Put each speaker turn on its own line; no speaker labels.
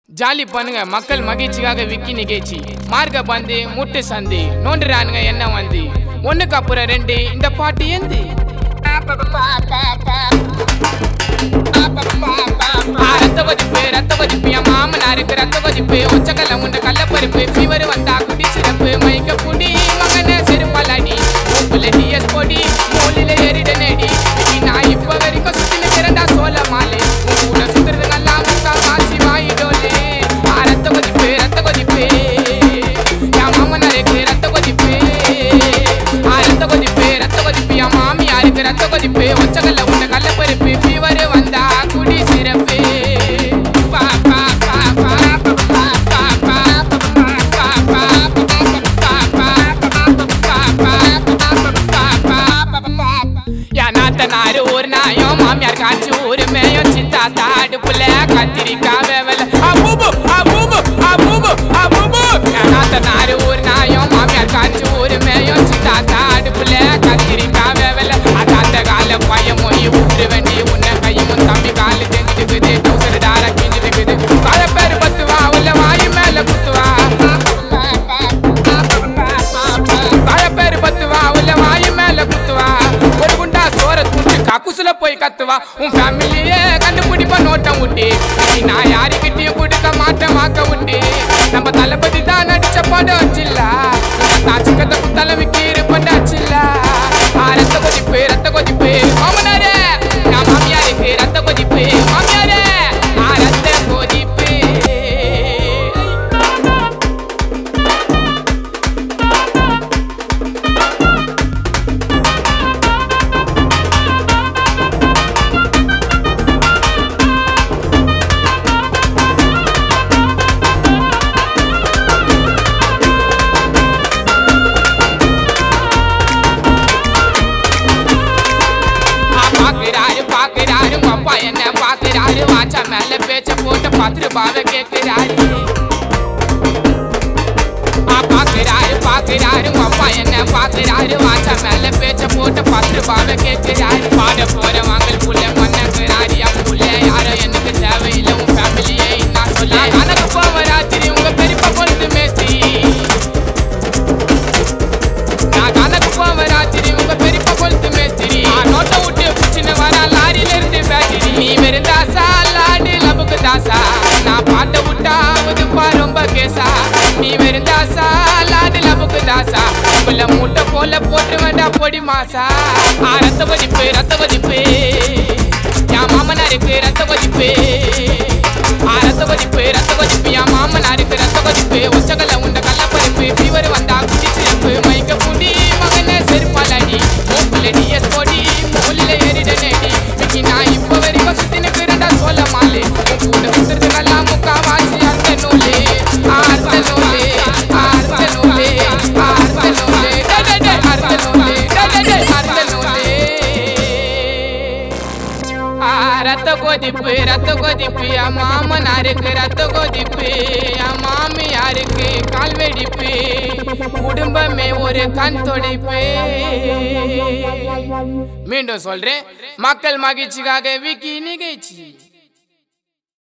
jolly பண்ணுங்க மக்கள் மகிழ்ச்சிக்காக விக்கி நிகழ்ச்சி மார்க்க பந்து முட்டு சந்தி நோண்டுறானுங்க என்ன வந்து ஒண்ணுக்கு அப்புறம் ரெண்டு இந்த பாட்டு ஏந்து ஆ, ரத்த கொதிப்பு ரத்த கொதிப்பு என் மாமனாருக்கு ரத்த கொதிப்பு ஒச்சக்கல்ல உண்ட கள்ளப்பருப்பு ஃபீவர் வந்தா குடி சிறப்பு மயக்க புடி மகன செருப்பலாடி உப்புல டிஎஸ் பொடி மூலில எரிட நடி நான் இப்ப வரைக்கும் சுத்தில திரண்டா சோழ மாலை உன் கூட சுத்துறது நல்லா முக்கா வாசி வாயிடோலே ஆ, ரத்த கொதிப்பு ரத்த கொதிப்பு என் மாமனாருக்கு ரத்த கொதிப்பு ஆ, ரத்த கொதிப்பு ரத்த கொதிப்பு என் மாமியாருக்கு ரத்த கொதிப்பு ஒச்சக்கல்ல உண்ட கள்ளப்பருப்பு ஃபீவர் வந்தா குடி சிறப்பு பா, பா, பா, பா, பா, பா, பா, பா, பா, பா, என் நாத்தனாரு ஒரு நாயும் மாமியார் காய்ச்சி ஒரு மேயும் சித்தா தாடுப்புல கத்திரிக்காய் வேவல அபூபு அபூபு அபூபு அபூபு என் நாத்தனாரு ஒரு நாயும் மாமியார் காய்ச்சி ஒரு மேயும் சித்தா தாடுப்புல கத்திரிக்காய் வேவல அதாத்த கால பையன் மொய் விட்டுரு வேண்டி உன்னை கையும் தம்பி காலு தெரிஞ்சுக்குது டவுசர் டார கிஞ்சிட்டுக்குது பல பேர் பத்துவா உள்ள வாயு மேல குத்துவா பல பேர் பத்துவா உள்ள வாயு மேல குத்துவா ஒரு குண்டா சோற துண்டு கக்குசுல போய் கத்துவா உன் ஃபேமிலியே கண்டுபிடிப்ப நோட்டம் விட்டு நீ நான் யாருக்கிட்டையும் கொடுக்க மாட்டேன் வாக்க விட்டு நம்ம தளபதி தான் நடிச்ச படம் சில்லா நான் சிக்கத்த குத்தால விக்கி இருப்பேன் சில்லா ஆ ரத்த கொதிப்பு ரத்த கொதிப்பு மாமனாரே நான் மாமியாருக்கு ரத்த கொதிப்பு மாமியாரே ஆ ரத்த கொதிப்பு ஆ, பாக்குறாரு பாக்குறாரு உங்க அப்பா என்ன பாக்குறாரு வாச்சா மேல பேச்ச போட்டு பத்து ரூபாவை கேக்குறாரு ஆ, பாக்குறாரு பாக்குறாரு உங்க அப்பா என்ன பாக்குறாரு வாச்சா மேல பேச்ச போட்டு பத்து ரூபாவை கேக்குறாரு பாட போற வாங்கல் புள்ள மன்னங்கிறாரு என் புள்ள யாரோ எனக்கு தேவையில்லை உன் ஃபேமிலியே நான் சொல்ல கணக்கு போவ ராத்திரி உங்க பெரியப்பா பொழுது மேஸ்தி நான் கணக்கு போவ ராத்திரி உங்க பெரியப்பா கொளுத்து மேஸ்திரி நான் நோட்டை விட்டு பிடிச்சின்னு வரேன் லாரியில இருந்து பேட்டரி நீ வெறும் தாசா லாடு லபுக்கு தாசா நான் பாட்டை விட்டா உதுப்பா ரொம்ப கேசா நீ வெறும் தாசா லாடு லபுக்கு தாசா உள்ள மூட்டை போல போட்டு வேண்டாம் பொடி மாசா ஆ ரத்த கொதிப்பு ரத்த கொதிப்பு என் மாமனாருக்கு ரத்த கொதிப்பு ஆ ரத்த கொதிப்பு ரத்த கொதிப்பு என் மாமனாருக்கு ரத்த கொதிப்பு ஒச்சக்கல்ல உண்ட கள்ளப்பருப்பு ஃபீவர் வந்தா குடி சிறப்பு மைக்க புடி மகனே செருப்பாலடி மூக்குல டிஎஸ் பொடி மூலில ஏறிட நேடி இன்னைக்கு நான் இப்ப வரைக்கும் சுத்தினுக்கு ரெண்டா சொல்ல மாலே உன் கூட சுத்துறதுக்கெல்லாம் முக்கா வாசி அர்த்த நூலே அர்த்த நூலே அர்த்த நூலே அர்த்த நூலே டே, டே, டே, அர்த்த நூலே டே, டே, டே, அர்த்த நூலே ஆ, ரத்த கொதிப்பு ரத்த கொதிப்பு என் மாமனாருக்கு ரத்த கொதிப்பு என் மாமியாருக்கு கால் வெடிப்பு குடும்பமே ஒரு கண் துடைப்பு மீண்டும் சொல்றேன் மக்கள் மகிழ்ச்சிக்காக விக்கி நிகழ்ச்சி